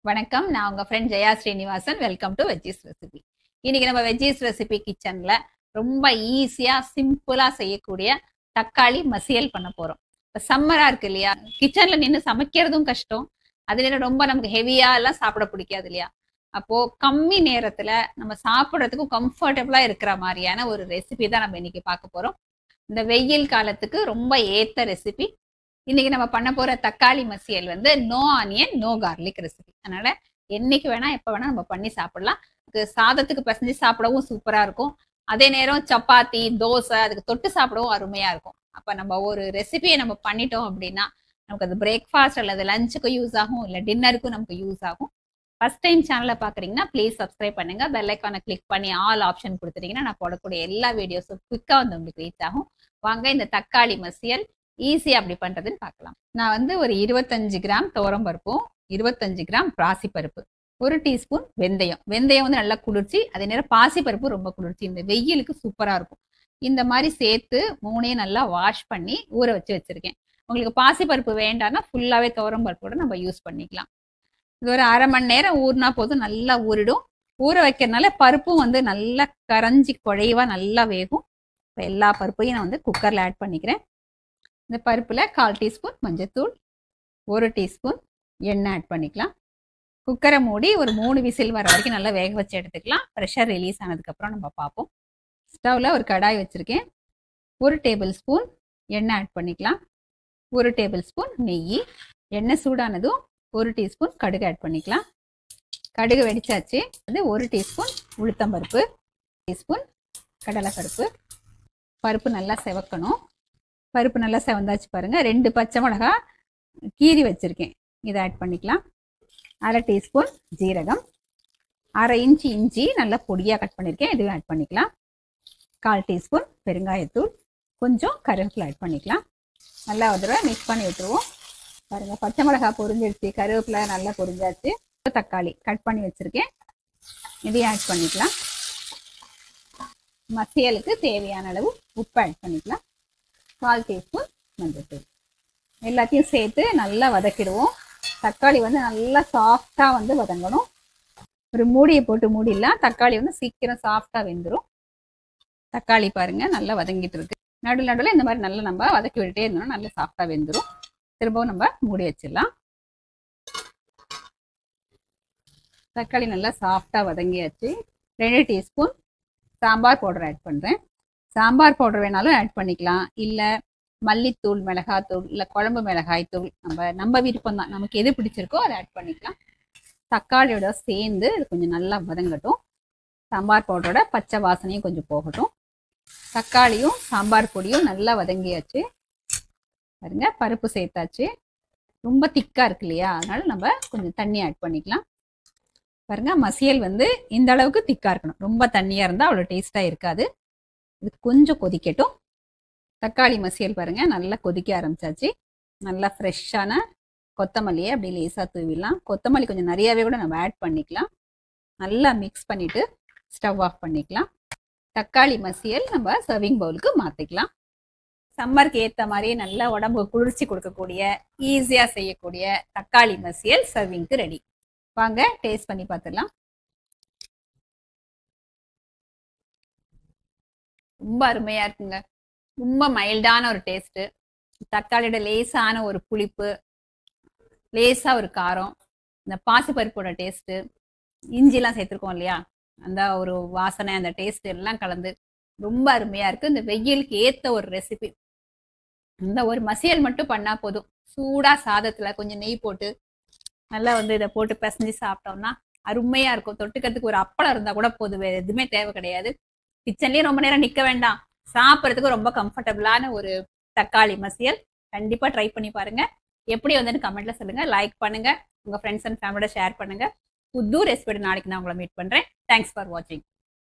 வணக்கம் நான் உங்க friend Jaya Srinivasan welcome to veggies recipe இன்னைக்கு நம்ம வெஜ்ஜீஸ் ரெசிபி கிச்சன்ல ரொம்ப ஈஸியா சிம்பிளா செய்யக்கூடிய தக்காளி மசியல் பண்ண போறோம் இப்ப சம்மரா இருக்கு இல்லையா கிச்சன்ல நின்று சமைக்கிறதும் கஷ்டம் அதுல ரொம்ப நமக்கு ஹெவியா எல்லாம் சாப்பிட பிடிக்காது இல்லையா அப்போ கம்மி நேரத்துல நம்ம சாப்பிட்றதுக்கும் கம்ஃபர்டபுளா இருக்கிற மாதிரியான ஒரு ரெசிபி தான் நம்ம இன்னைக்கு பார்க்க போறோம் இந்த வெயில் காலத்துக்கு ரொம்ப ஏத்த ரெசிபி இன்னைக்கு நம்ம பண்ண போற தக்காளி மசியல் வந்து no onion no garlic recipe அதனால என்னைக்கு வேணா எப்ப வேணா நம்ம பண்ணி சாப்பிடலாம் இது சாதத்துக்கு பிசைஞ்சு சாப்பிடவும் சூப்பரா இருக்கும் அதே நேரம் சப்பாத்தி தோசை அதுக்கு தொட்டு சாப்பிடவும் அருமையா இருக்கும் அப்ப நம்ம ஒரு ரெசிபியை நம்ம பண்ணிட்டோம் அப்படின்னா நமக்கு அது பிரேக்ஃபாஸ்ட் அல்லது லஞ்சுக்கும் யூஸ் ஆகும் இல்லை டின்னருக்கும் நமக்கு யூஸ் ஆகும் ஃபர்ஸ்ட் டைம் சேனலை பார்க்குறீங்கன்னா ப்ளீஸ் சப்ஸ்கிரைப் பண்ணுங்க பெல் ஐக்கானை கிளிக் பண்ணி ஆல் ஆப்ஷன் கொடுத்துட்டீங்கன்னா நான் போடக்கூடிய எல்லா வீடியோஸும் குயிக்காக வந்து உங்களுக்கு ரீச் ஆகும் வாங்க இந்த தக்காளி மசியல் ஈஸியாக அப்படி பண்ணுறதுன்னு பார்க்கலாம் நான் வந்து ஒரு இருபத்தஞ்சு கிராம் துவரம் பருப்பும் இருபத்தஞ்சு கிராம் பாசி பருப்பு ஒரு டீஸ்பூன் வெந்தயம் வெந்தயம் வந்து நல்லா குளிர்ச்சி அதே நேரம் பாசி பருப்பு ரொம்ப குளிர்ச்சி இந்த வெயிலுக்கு சூப்பராக இருக்கும் இந்த மாதிரி சேர்த்து மூணையும் நல்லா வாஷ் பண்ணி ஊற வச்சு வச்சிருக்கேன் உங்களுக்கு பாசி பருப்பு வேண்டாம்னா ஃபுல்லாகவே துவரம் பருப்போட நம்ம யூஸ் பண்ணிக்கலாம் இது ஒரு அரை மணி நேரம் ஊறினா போதும் நல்லா ஊறிடும் ஊற வைக்கிறதுனால பருப்பும் வந்து நல்லா கரைஞ்சி குழைவா நல்லா வேகும் இப்போ எல்லா பருப்பையும் நான் வந்து குக்கரில் ஆட் பண்ணிக்கிறேன் இந்த பருப்பில் கால் டீஸ்பூன் மஞ்சத்தூள் ஒரு டீஸ்பூன் எண்ணெய் ஆட் பண்ணிக்கலாம் குக்கரை மூடி ஒரு மூணு விசில் வர வரைக்கும் நல்லா வேக வச்சு எடுத்துக்கலாம் ப்ரெஷர் ரிலீஸ் ஆனதுக்கப்புறம் நம்ம பார்ப்போம் ஸ்டவ்வில் ஒரு கடாய் வச்சுருக்கேன் ஒரு டேபிள் ஸ்பூன் எண்ணெய் ஆட் பண்ணிக்கலாம் ஒரு டேபிள் ஸ்பூன் நெய் எண்ணெய் சூடானதும் ஒரு டீஸ்பூன் கடுகு ஆட் பண்ணிக்கலாம் கடுகு வெடிச்சாச்சு அது ஒரு டீஸ்பூன் உளுத்தம்பருப்பு டீஸ்பூன் கடலைப்பருப்பு பருப்பு நல்லா செவக்கணும் பருப்பு நல்லா செவந்தாச்சு பாருங்க ரெண்டு பச்சை மிளகா கீரி வச்சிருக்கேன் இதை ஆட் பண்ணிக்கலாம் அரை டீஸ்பூன் ஜீரகம் அரை இன்ச்சு இஞ்சி நல்லா பொடியாக கட் பண்ணியிருக்கேன் இதுவும் ஆட் பண்ணிக்கலாம் கால் டீஸ்பூன் பெருங்காயத்தூள் கொஞ்சம் கருவேப்பிலை ஆட் பண்ணிக்கலாம் நல்லா ஒரு தடவை மிக்ஸ் பண்ணி விட்டுருவோம் பாருங்க பச்சை மிளகா பொரிஞ்சிடுச்சு கருவேப்பிலை நல்லா பொரிஞ்சாச்சு தக்காளி கட் பண்ணி வச்சிருக்கேன் இதையும் ஆட் பண்ணிக்கலாம் மசியலுக்கு தேவையான அளவு உப்பு ஆட் பண்ணிக்கலாம் கால் டீஸ்பூன் மஞ்சள்தூள் எல்லாத்தையும் சேர்த்து நல்லா வதக்கிடுவோம் தக்காளி வந்து நல்லா சாஃப்டாக வந்து வதங்கணும் ஒரு மூடியை போட்டு மூடிடலாம் தக்காளி வந்து சீக்கிரம் சாஃப்டாக வெந்துடும் தக்காளி பாருங்க நல்லா வதங்கிட்டு இருக்கு நடு நடுவில் இந்த மாதிரி நல்லா நம்ம வதக்கி விட்டுட்டே இருந்தோம்னா நல்லா சாஃப்டாக வெந்துடும் திரும்பவும் நம்ம மூடி வச்சிடலாம் தக்காளி நல்லா சாஃப்டாக வதங்கியாச்சு ரெண்டு டீஸ்பூன் சாம்பார் பவுடர் ஆட் பண்ணுறேன் சாம்பார் பவுடர் வேணாலும் ஆட் பண்ணிக்கலாம் இல்லை மல்லித்தூள் மிளகாத்தூள் இல்லை குழம்பு மிளகாய் தூள் நம்ம நம்ம விருப்பம் தான் நமக்கு எது பிடிச்சிருக்கோ அதை ஆட் பண்ணிக்கலாம் தக்காளியோட சேர்ந்து இது கொஞ்சம் நல்லா வதங்கட்டும் சாம்பார் பவுடரோட பச்சை வாசனையும் கொஞ்சம் போகட்டும் தக்காளியும் சாம்பார் பொடியும் நல்லா வதங்கியாச்சு பாருங்க பருப்பு சேர்த்தாச்சு ரொம்ப திக்காக இருக்கு இல்லையா அதனால நம்ம கொஞ்சம் தண்ணி ஆட் பண்ணிக்கலாம் பாருங்க மசியல் வந்து இந்த அளவுக்கு திக்காக இருக்கணும் ரொம்ப தண்ணியாக இருந்தால் அவ்வளோ டேஸ்ட்டாக இருக்காது இது கொஞ்சம் கொதிக்கட்டும் தக்காளி மசியல் பாருங்க நல்லா கொதிக்க ஆரம்பிச்சாச்சு நல்லா ஃப்ரெஷ்ஷான கொத்தமல்லியை அப்படி லேசாக தூவிடலாம் கொத்தமல்லி கொஞ்சம் நிறையாவே கூட நம்ம ஆட் பண்ணிக்கலாம் நல்லா மிக்ஸ் பண்ணிவிட்டு ஸ்டவ் ஆஃப் பண்ணிக்கலாம் தக்காளி மசியல் நம்ம சர்விங் பவுலுக்கு மாற்றிக்கலாம் சம்மருக்கு ஏற்ற மாதிரி நல்ல உடம்பு குளிர்ச்சி கொடுக்கக்கூடிய ஈஸியாக செய்யக்கூடிய தக்காளி மசியல் சர்விங்க்கு ரெடி வாங்க டேஸ்ட் பண்ணி பார்த்துடலாம் ரொம்ப அருமையா இருக்குங்க ரொம்ப மைல்டான ஒரு டேஸ்ட் தக்காளியோட லேசான ஒரு புளிப்பு லேசா ஒரு காரம் இந்த பாசிப்பருப்போட டேஸ்ட் இஞ்சிலாம் சேர்த்துருக்கோம் இல்லையா அந்த ஒரு வாசனை அந்த டேஸ்ட் எல்லாம் கலந்து ரொம்ப அருமையா இருக்கு இந்த வெயிலுக்கு ஏத்த ஒரு ரெசிபி இந்த ஒரு மசியல் மட்டும் பண்ணா போதும் சூடா சாதத்துல கொஞ்சம் நெய் போட்டு நல்லா வந்து இதை போட்டு பிசைஞ்சு சாப்பிட்டோம்னா அருமையா இருக்கும் தொட்டுக்கிறதுக்கு ஒரு அப்பளம் இருந்தா கூட போதும் வேற எதுவுமே தேவை கிடையாது கிச்சன்லயே ரொம்ப நேரம் நிக்க வேண்டாம் சாப்பிட்றதுக்கு ரொம்ப கம்ஃபர்டபுளான ஒரு தக்காளி மசியல் கண்டிப்பா ட்ரை பண்ணி பாருங்க எப்படி வந்துன்னு கமெண்ட்ல சொல்லுங்க லைக் பண்ணுங்க உங்க ஃப்ரெண்ட்ஸ் அண்ட் ஃபேமிலியோட ஷேர் பண்ணுங்க புது ரெசிபியோட நாளைக்கு நான் உங்களை மீட் பண்றேன் தேங்க்ஸ் ஃபார் வாட்சிங்